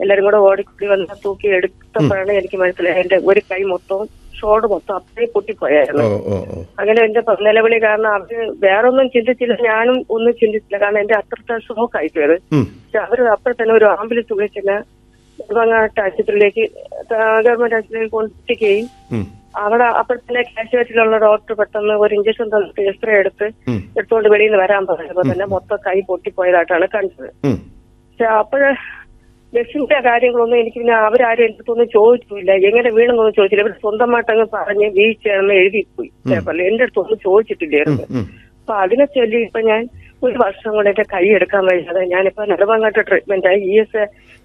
എല്ലാരും കൂടെ ഓടിക്കൂടി വന്ന് തൂക്കി എടുത്തപ്പോഴാണ് എനിക്ക് മനസ്സിലായത് എന്റെ ഒരു കൈ മൊത്തവും ഷോൾഡർ മൊത്തം അത്രയും പൊട്ടിപ്പോയായിരുന്നു ഓ ഓ ഓ അങ്ങനെ എന്റെ പ- നിലവിളി കാരണം അവര് വേറൊന്നും ചിന്തിച്ചില്ല ഞാനും ഒന്നും ചിന്തിച്ചില്ല കാരണം എന്റെ അത്രത്തെ ഷോക്ക് ആയിപ്പോയത് ഉം. പക്ഷെ അവര് അപ്പോൾ തന്നെ ഒരു ആംബുലൻസ് വിളിച്ചില്ല നെടുമങ്ങാട്ട് ആശുപത്രിയിലേക്ക് ഗവൺമെന്റ് ആശുപത്രിയിലേക്ക് കൊണ്ടെത്തിക്കുകയും ഉം. അവിടെ അപ്പോൾ തന്നെ കാഷ്വാലിറ്റിയിലുള്ള ഡോക്ടർ പെട്ടെന്ന് ഒരു ഇഞ്ചക്ഷൻ തന്നിട്ട് എക്സ്റേ എടുത്ത് ഉം. എടുത്തുകൊണ്ട് വെളിയിൽ നിന്ന് വരാൻ പറഞ്ഞപ്പോ തന്നെ മൊത്തം കൈ പൊട്ടിപ്പോയതായിട്ടാണ് കണ്ടത് ഉം. പക്ഷെ അപ്പോഴ് ബസ്സിന്റെ കാര്യങ്ങളൊന്നും എനിക്ക് പിന്നെ അവരാരും എന്റെ അടുത്തൊന്നും ചോദിച്ചില്ല എങ്ങനെ വീണെന്നൊന്നും ചോദിച്ചില്ല ഇവർ സ്വന്തമായിട്ട് അങ്ങ് പറഞ്ഞ് വീഴ്ചയാണെന്ന് എഴുതിപ്പോയി പേപ്പറിൽ എന്റെ അടുത്തൊന്നും ചോദിച്ചിട്ടില്ലായിരുന്നു ഉം. അപ്പൊ അതിനെ ചൊല്ലി ഇപ്പൊ ഞാൻ ഒരു വർഷം കൊണ്ട് എന്റെ കൈ എടുക്കാൻ വയ്യാതെ ഞാനിപ്പോ നിലവങ്ങാട്ട് ട്രീറ്റ്മെന്റ് ആയി ഇ എസ്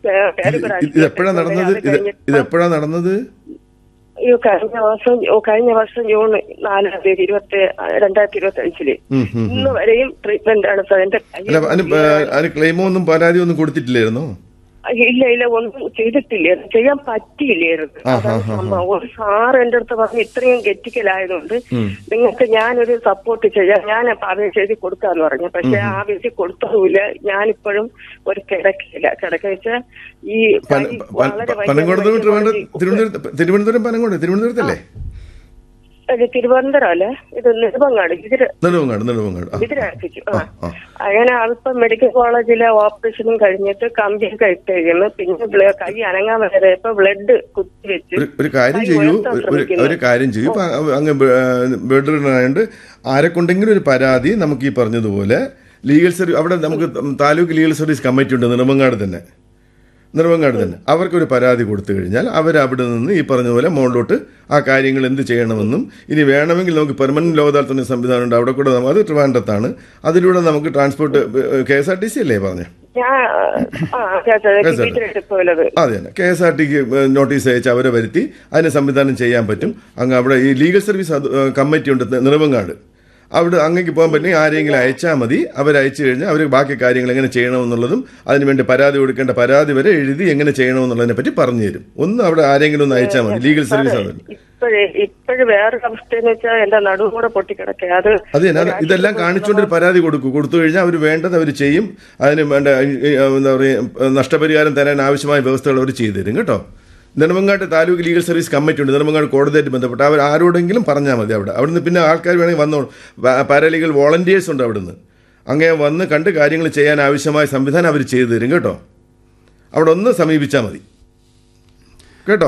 ഇത് എപ്പോഴാ നടന്നത് ഇത് ഇത് എപ്പോഴാ നടന്നത് ഈ കഴിഞ്ഞ വർഷം ഓ, കഴിഞ്ഞ വർഷം ജൂൺ നാലാം തീയതി ഇരുപത്തി രണ്ടായിരത്തി ഇരുപത്തി അഞ്ചില് ഉം, ഉം. ഇന്ന് വരെയും ട്രീറ്റ്മെന്റ് ആണ് സാർ എന്റെ കൈ അല്ല അതിന് പ- അതിന് ക്ലെയിമോ ഒന്നും പരാതി ഒന്നും കൊടുത്തിട്ടില്ലായിരുന്നോ ഇല്ല ഇല്ല ഒന്നും ചെയ്തിട്ടില്ലായിരുന്നു ചെയ്യാൻ പറ്റിയില്ലായിരുന്നു ആ, അതാണ് ആ, ആ, സംഭവം ഒരു സാർ എന്റെ അടുത്ത് പറഞ്ഞു ഇത്രയും ഗെറ്റിക്കലായതുകൊണ്ട് ഉം. നിങ്ങൾക്ക് ഞാനൊരു സപ്പോർട്ട് ചെയ്യാം ഞാൻ അപേക്ഷ എഴുതി കൊടുക്കാന്ന് പറഞ്ഞു പക്ഷെ ആ എഴുതി കൊടുത്തതുമില്ല ഞാനിപ്പോഴും ഒരു കിടക്കില്ല കിടക്ക വെച്ചാൽ ഈ പന- കൈ പ- വളരെ പ- പനങ്കോടത്ത് വൈദ്യുതി ട്രിവാൻഡ്രം വളഞ്ഞ് തിരുവനന്തപുരം തിരുവനന്തപുരം പനങ്കോട് തിരുവനന്തപുരത്തല്ലേ ഇത് തിരുവനന്തപുരം അല്ലേ ഇത് നെടുമങ്ങാട് ഇതിര് നെടുവങ്ങാട് നെടുവങ്ങാട് ആ. ഇതിരാക്കിച്ചു ആ ആ. അങ്ങനെ അല്പം മെഡിക്കൽ കോളേജിലെ ഓപ്പറേഷനും കഴിഞ്ഞിട്ട് കമ്പിയൊക്കെ ഇട്ടേക്കുന്നു പിന്നെ ബ്ല- കൈ അനങ്ങാൻ വരെ ഇപ്പൊ ബ്ലഡ് കുത്തിവെച്ച് ഒരു ഒരു കാര്യം കൈ ചെയ്യൂ ഉയർത്താൻ ഒരു- ഒരു ശ്രമിക്കുന്നു. ഒരു കാര്യം ചെയ്യൂ ഇപ്പൊ അ- അങ്ങ് ബെഡ്റിനായതുകൊണ്ട് ആരെ കൊണ്ടെങ്കിലും ഒരു പരാതി നമുക്ക് ഈ പറഞ്ഞതുപോലെ ലീഗൽ സർവീസ് അവിടെ നമുക്ക് താലൂക്ക് ലീഗൽ സർവീസ് കമ്മിറ്റി ഉണ്ട് നെടുമങ്ങാട് തന്നെ നെടുമങ്ങാട് തന്നെ അവർക്കൊരു പരാതി കൊടുത്തു കഴിഞ്ഞാൽ അവർ അവിടെ നിന്ന് ഈ പറഞ്ഞതുപോലെ മുകളിലോട്ട് ആ കാര്യങ്ങൾ എന്ത് ചെയ്യണമെന്നും ഇനി വേണമെങ്കിൽ നമുക്ക് പെർമനന്റ് ലോകതാൽത്തന്നെ സംവിധാനം ഉണ്ട് അവിടെ കൂടെ നമ്മ- അത് ട്രിവാൻഡ്രത്താണ് അതിലൂടെ നമുക്ക് transport K S R T C അല്ലേ പറഞ്ഞു ഞാൻ ആ ഇതിരെടുക്കുമല്ലത് അതെ തന്നെ കെ എസ് ആർ ടിക്ക് നോട്ടീസ് അയച്ച് അവരെ വരുത്തി അതിന് സംവിധാനം ചെയ്യാൻ പറ്റും അങ്ങ് അവിടെ ഈ ലീഗൽ സർവീസ് അത്, ഏഹ്, കമ്മിറ്റി ഉണ്ട് നെടുമങ്ങാട് അവിടെ അങ്ങേക്ക് പോകാൻ പറ്റുമെങ്കിൽ ആരെങ്കിലും അയച്ചാൽ മതി അവർ അയച്ചു കഴിഞ്ഞാൽ അവർ ബാക്കി കാര്യങ്ങൾ എങ്ങനെ ചെയ്യണമെന്നുള്ളതും അതിനുവേണ്ടി പരാതി കൊടുക്കേണ്ട പരാതി വരെ എഴുതി എങ്ങനെ ചെയ്യണമെന്നുള്ളതിനെ പറ്റി പറഞ്ഞു തരും ഒന്ന് അവിടെ ആരെങ്കിലും ഒന്ന് അയച്ചാൽ മതി ലീഗൽ സർവീസ് ആണ് ഇപ്പോഴേ ഇപ്പോഴും വേറൊരു അവസ്ഥ എന്ന് വെച്ചാൽ എന്റെ നടുവ് കൂടെ പൊട്ടിക്കിടക്കുക അത് അത് തന്നെ അത് ഇതെല്ലാം കാണിച്ചുകൊണ്ട് ഒരു പരാതി കൊടുക്കും കൊടുത്തു കഴിഞ്ഞാൽ അവർ വേണ്ടത് അവർ ചെയ്യും അതിന് വേണ്ട ഈ, ഈ, എന്താ പറയുക നഷ്ടപരിഹാരം തരാൻ ആവശ്യമായ വ്യവസ്ഥകൾ അവർ ചെയ്തു തരും കേട്ടോ നെടുമങ്ങാട്ട് താലൂക്ക് ലീഗൽ സർവീസ് കമ്മിറ്റി ഉണ്ട് നെടുമങ്ങാട് കോടതിയായിട്ട് ബന്ധപ്പെട്ട് അവർ ആരോടെങ്കിലും പറഞ്ഞാൽ മതി അവിടെ അവിടുന്ന് പിന്നെ ആൾക്കാർ വേണമെങ്കിൽ വന്നോളൂ പാരാലീഗൽ വോളണ്ടിയേഴ്സ് ഉണ്ട് അവിടുന്ന് അങ്ങനെ വന്ന് കണ്ട് കാര്യങ്ങൾ ചെയ്യാൻ ആവശ്യമായ സംവിധാനം അവർ ചെയ്തു തരും കേട്ടോ അവിടെ ഒന്ന് സമീപിച്ചാൽ മതി കേട്ടോ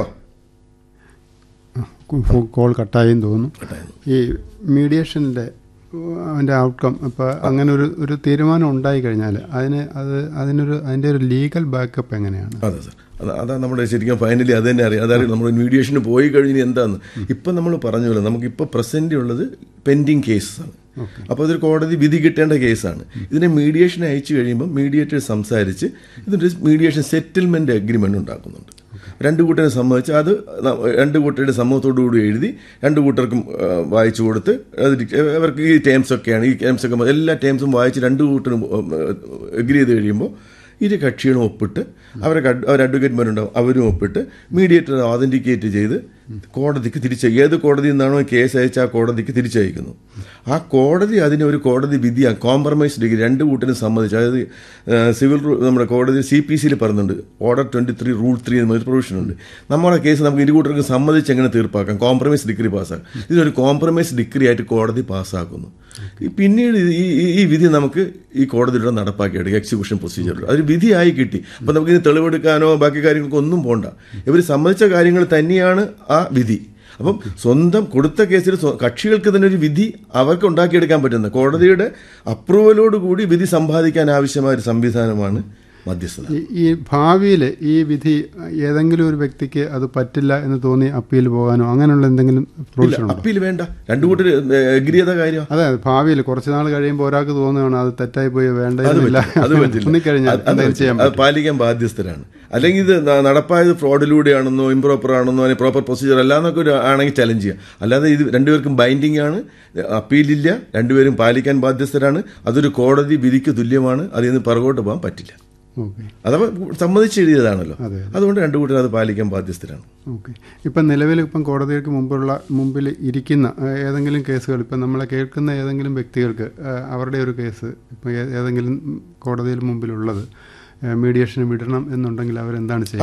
ഫോ- കോൾ കട്ടായെന്ന് തോന്നുന്നു ഈ മീഡിയേഷൻ്റെ അതിൻ്റെ ഔട്ട്കം ഇപ്പോൾ അങ്ങനെ ഒരു ഒരു തീരുമാനം ഉണ്ടായി കഴിഞ്ഞാൽ അതിന് അത് അതിനൊരു അതിൻ്റെ ഒരു ലീഗൽ ബാക്കപ്പ് എങ്ങനെയാണ് അതെ സാർ അത് അതാ നമ്മുടെ ശരിക്കും ഫൈനലി അത് തന്നെ അറിയാം അതറിയാം നമ്മൾ മീഡിയേഷന് പോയി കഴിഞ്ഞ് എന്താന്ന് ഇപ്പം നമ്മൾ പറഞ്ഞല്ലോ നമുക്കിപ്പോൾ പ്രസന്റ് ഉള്ളത് പെൻഡിങ് കേസാണ് അപ്പോൾ അതൊരു കോടതി വിധി കിട്ടേണ്ട കേസാണ് ഇതിനെ മീഡിയേഷൻ അയച്ചു കഴിയുമ്പോൾ മീഡിയേറ്റർ സംസാരിച്ച് ഇതിൻ്റെ മീഡിയേഷൻ സെറ്റിൽമെന്റ് അഗ്രിമെന്റ് ഉണ്ടാക്കുന്നുണ്ട് രണ്ട് കൂട്ടരെ സമ്മതിച്ച് അത് ന- രണ്ട് കൂട്ടരുടെ സമ്മതത്തോടുകൂടി എഴുതി രണ്ട് കൂട്ടർക്കും ആ, വായിച്ചു കൊടുത്ത് അത് ഡിക്- അവർക്ക് ഈ ടേംസ് ഒക്കെയാണ് ഈ ടേംസ് ഒക്കെ എല്ലാ ടേംസും വായിച്ച് രണ്ട് കൂട്ടരും എഗ്രി ചെയ്ത് കഴിയുമ്പോൾ ഇരു കക്ഷികളും ഒപ്പിട്ട് അവരെ അവർ അഡ്വക്കേറ്റ്മാരുണ്ടാവും അവരും ഒപ്പിട്ട് മീഡിയേറ്റർ ഓതന്റിക്കേറ്റ് ചെയ്ത് കോടതിക്ക് തിരിച്ച് ഏത് കോടതി നിന്നാണോ കേസ് അയച്ച ആ കോടതിക്ക് തിരിച്ചയക്കുന്നു ആ കോടതി അതിനെ ഒരു കോടതി വിധി കോംപ്രമൈസ് ഡിഗ്രി രണ്ട് കൂട്ടരും സമ്മതിച്ചു അതായത് ആ, സിവിൽ റൂ- നമ്മുടെ കോടതി സി പി സിയിൽ പറയുന്നുണ്ട് order twenty three rule three എന്ന ഒരു പ്രൊവിഷൻ ഉണ്ട് നമ്മുടെ കേസ് നമുക്ക് ഇരു കൂട്ടർക്ക് സമ്മതിച്ച് എങ്ങനെ തീർപ്പാക്കാം കോംപ്രമൈസ് ഡിഗ്രി പാസ്സാക്കാം ഇതൊരു കോംപ്രമൈസ് ഡിഗ്രി ആയിട്ട് കോടതി പാസ്സാക്കുന്നു ഈ പിന്നീട് ഈ ഈ- ഈ വിധി നമുക്ക് ഈ കോടതിയിലൂടെ നടപ്പാക്കിയെടുക്കുക എക്സിക്യൂഷൻ പ്രൊസീജിയറിൽ അതൊരു വിധിയായി കിട്ടി അപ്പം നമുക്ക് ഇനി തെളിവെടുക്കാനോ ബാക്കി കാര്യങ്ങൾക്കോ ഒന്നും പോണ്ട ഇവർ സമ്മതിച്ച കാര്യങ്ങൾ തന്നെയാണ് ആ വിധി അപ്പം സ്വന്തം കൊടുത്ത കേസിൽ സ്വ- കക്ഷികൾക്ക് തന്നെ ഒരു വിധി അവർക്ക് ഉണ്ടാക്കിയെടുക്കാൻ പറ്റുന്ന കോടതിയുടെ അപ്രൂവലോട് കൂടി വിധി സമ്പാദിക്കാൻ ആവശ്യമായ ഒരു സംവിധാനമാണ് മധ്യസ്ഥത ഈ- ഈ ഭാവിയിൽ ഈ വിധി ഏതെങ്കിലും ഒരു വ്യക്തിക്ക് അത് പറ്റില്ല എന്ന് തോന്നി അപ്പീൽ പോകാനോ അങ്ങനെയുള്ള എന്തെങ്കിലും പ്രൊവിഷൻ ഉണ്ടോ അപ്പീൽ വേണ്ട രണ്ടു കൂട്ടർ എഗ്രി ചെയ്ത കാര്യം അതെ ഭാവിയിൽ കുറച്ച് നാൾ കഴിയുമ്പോൾ ഒരാൾക്ക് തോന്നുകയാണ് അത് തെറ്റായി പോയി അത് വേണ്ടതില്ല പറ്റില്ല അത് പറ്റില്ല തോന്നിക്കഴിഞ്ഞാൽ അത് അത് എന്തെങ്കിലും ചെയ്യാൻ പറ്റില്ല. അത് പാലിക്കാൻ ബാധ്യസ്ഥരാണ് അല്ലെങ്കിൽ ഇത് ന- നടപ്പായത് ഫ്രോഡിലൂടെയാണെന്നോ ഇംപ്രോപ്പർ ആണെന്നോ അല്ലെങ്കിൽ പ്രോപ്പർ പ്രൊസീജിയർ അല്ലാന്നൊക്കെ ഒരു ആണെങ്കിൽ ചലഞ്ച് ചെയ്യാം അല്ലാതെ ഇത് രണ്ടുപേർക്കും ബൈൻഡിങ് ആണ് അപ്പീലില്ല രണ്ടുപേരും പാലിക്കാൻ ബാധ്യസ്ഥരാണ് അതൊരു കോടതി വിധിക്ക് തുല്യമാണ് അതിൽ നിന്ന് പുറകോട്ട് പോകാൻ പറ്റില്ല ഓക്കെ അഥവാ സമ്മതിച്ച് എഴുതിയതാണല്ലോ അതെ. അതുകൊണ്ട് രണ്ടു കൂട്ടർ അത് പാലിക്കാൻ ബാധ്യസ്ഥരാണ് ഓക്കെ ഇപ്പം നിലവിൽ ഇപ്പം കോടതികൾക്ക് മുമ്പുള്ള മുമ്പിൽ ഇരിക്കുന്ന ഏഹ്, ഏതെങ്കിലും കേസുകൾ ഇപ്പം നമ്മളെ കേൾക്കുന്ന ഏതെങ്കിലും വ്യക്തികൾക്ക് ഏഹ്, അവരുടെ ഒരു കേസ് ഇപ്പം ഏ- ഏതെങ്കിലും കോടതിയിൽ മുമ്പിലുള്ളത് ഏഹ്, മീഡിയേഷന് വിടണം എന്നുണ്ടെങ്കിൽ അവരെന്താണ് ചെയ്യുക